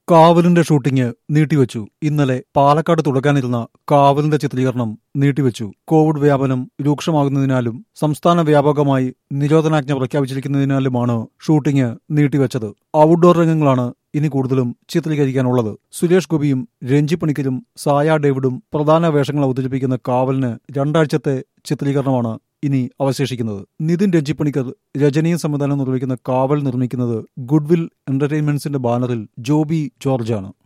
കാവലിന്റെ shooting നീട്ടിവെച്ചു ഇന്നലെ പാലക്കാട് തുടങ്ങാനിരുന്ന കാവലിന്റെ ചിത്രീകരണം നീട്ടിവെച്ചു Covid വ്യാപനം രൂക്ഷമാകുന്നതിനാലും സംസ്ഥാന വ്യാപകമായി നിരോധനാജ്ഞ പ്രഖ്യാപിച്ചിരിക്കുന്നതിനാലുമാണ് ഷൂട്ടിംഗ് നീട്ടിവെച്ചത് ഔട്ട്ഡോർ രംഗങ്ങളാണ് ഇനി കൂടുതലും ചിത്രീകരിക്കാനുള്ളത് സുരേഷ് ഗോപിയും രഞ്ജി പണിക്കരും സായ ഡേവിഡും പ്രധാന വേഷങ്ങൾ അവതരിപ്പിക്കുന്ന കാവലിന് രണ്ടാഴ്ചത്തെ ചിത്രീകരണമാണ് ഇനി അവശേഷിക്കുന്നത് നിതിൻ രഞ്ജിപ്പണിക്കർ രജനീയും സംവിധാനം നിർവഹിക്കുന്ന കാവൽ നിർമ്മിക്കുന്നത് ഗുഡ്വിൽ എന്റർടൈൻമെന്റ്സിന്റെ ബാനറിൽ ജോബി ജോർജാണ്